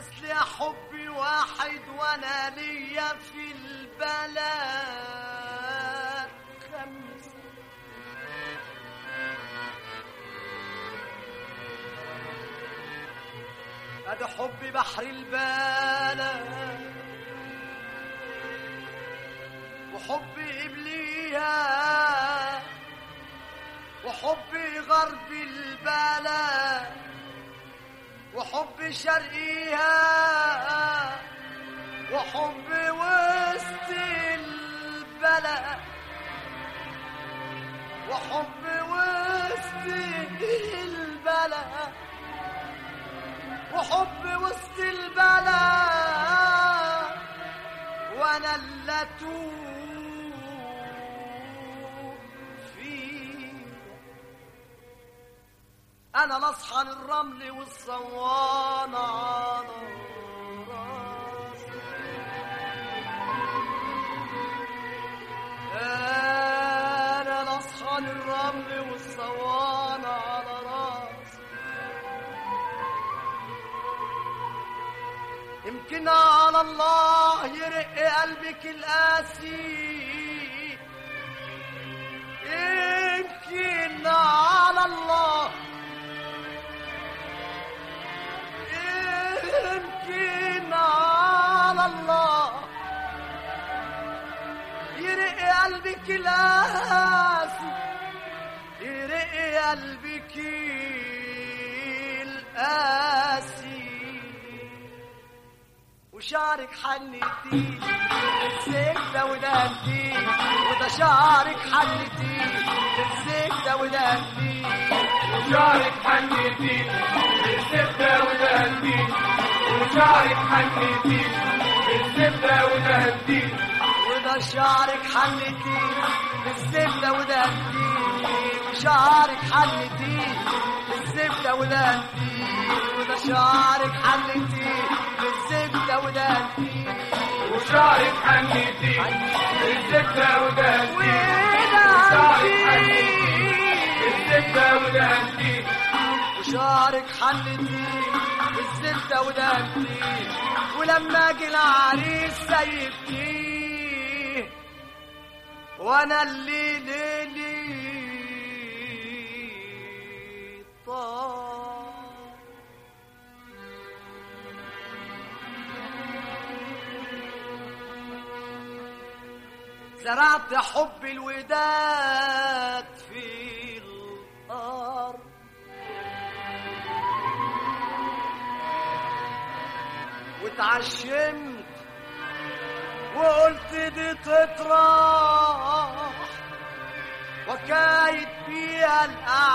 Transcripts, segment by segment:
اصل يا حبي واحد وانا ليا في البلد خمسة ادي حبي بحر البلد وحبي إبليها وحبي غرب البلد وحبي شرقيها وحبي وسط البلد وحبي وسط البلد وحبي وسط البلد وانا اللي اتوب فيه انا الاصحى للرمل والصوانة على راسي انا الاصحى للرمل والصوانة على راسي يمكن على الله يرق قلبك القاسي يمكن على الله يمكن على الله يرق قلبك القاسي يرق قلبك القاسي وشعرك حنتي الزبدة ودهنتي وده شعرك حنتي الزبدة ودهنتي وشعرك حنيتي بالزبدة ودهنتي وشعرك حنيتي بالزبدة ودهنتي وده شعرك حنتي بالزبدة ودهنتي وشعرك حنتي بالزبدة ودهنتي وده شعرك حنتي بالزبدة ودهنتي وشعرك حنيتي بالزبدة ودهنتي بالزبدة ودهنتي وشعرك حنتي بالزبدة ودهنتي ولما اجي العريس سيبتيه وانا اللي ليلي طار زرعت حب الوداد في الأرض واتعشمت وقلت دي تطرح وكايد بيها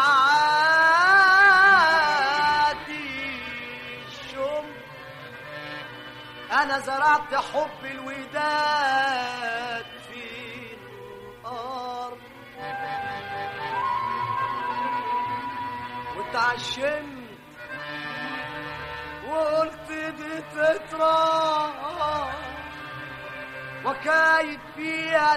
الأعادي الشم أنا زرعت حب الوداد في الأرض واتعشمت وقلت دي تطرح وكايد فيها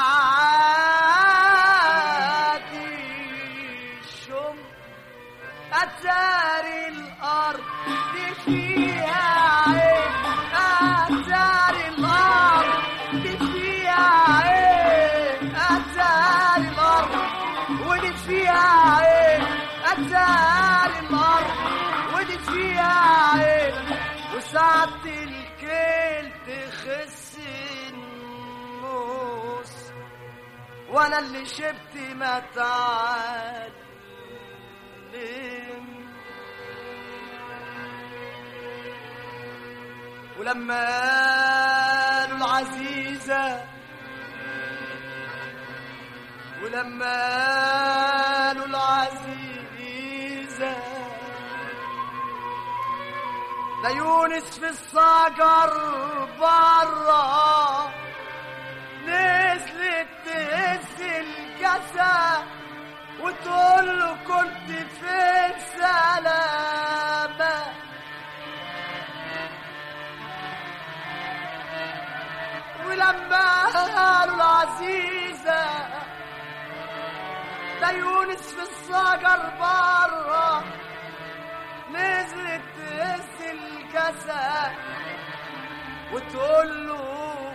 الأعادي الشم أتاري الأرض دي فيها عين أتاري الأرض دي فيها عين أتاري الأرض ودي فيها عين أتاري الأرض ودي فيها عين وساعة الكيل تخس النص وانا اللي شبت ما تعلم ولما قالوا العزيزة ولما قالوا العزيزة ده يونس في الصقر برا نزلت تهز الجسد وتقول له كنت فين سلامة ولما قالوا العزيزة ده يونس في الصقر برا نزلت تهز الجسد تنسى وتقول له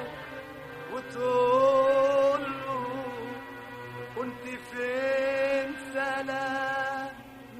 وتقول له كنت فين سلامة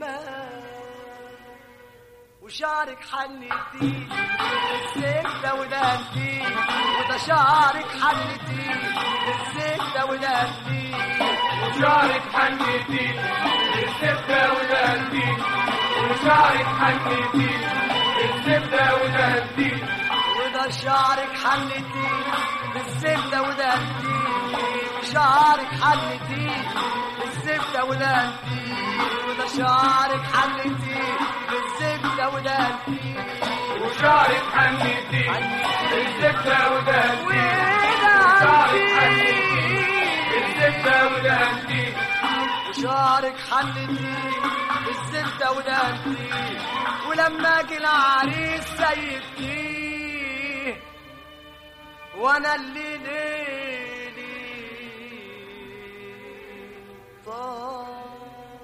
وشعرك حنتي الزبدة ودهنتي وده شعرك حنتي الزبدة ودهنتي وشعرك حنيتي الزبدة ودهنتي وشعرك حنيتي الزبدة ودهنتي وده شعرك حنتي بالزبدة ودهنتي وشعرك حنتي بالزبدة ودهنتي وده شعرك حنتي بالزبدة ودهنتي وشعرك حنيتي الزبدة ودهنتي الزبدة ودهنتي وشعرك حنتي بالزبدة ودهنتي ولما جه العريس سيبتيه وانا اللي ليلي طار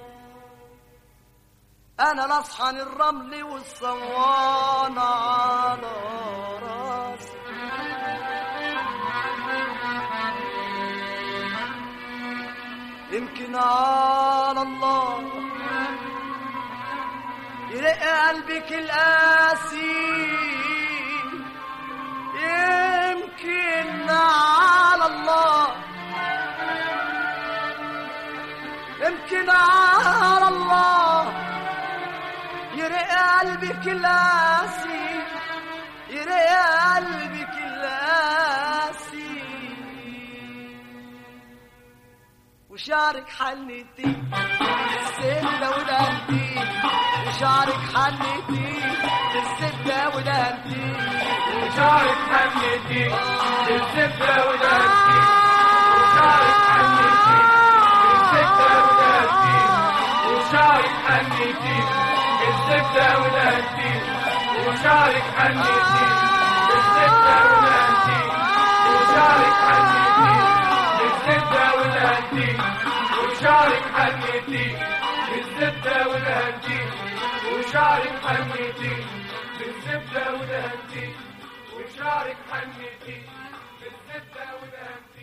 انا لاصحن الرمل والصوان على راسي يمكن على الله يرق قلبك القاسي يمكن على الله يمكن على الله يرق قلبك القاسي يرق قلبك القاسي وشعرك حنتي الزبدة ودهنتي وشعرك حنتي الزبدة ودهنتي وشعرك حنيتي الزبدة ودهنتي وشعرك حنيتي الزبدة ودهنتي وشعرك حنيتي الزبدة ودهنتي وشعرك حنيتي الزبدة ودهنتي وشعرك حنيتي الزبدة ودهنتي وشعرك حنيتي الزبدة ودهنتي وشعرك حنيتي بالزبدة ودهنتي وشعرك حنيتي بالزبدة ودهنتي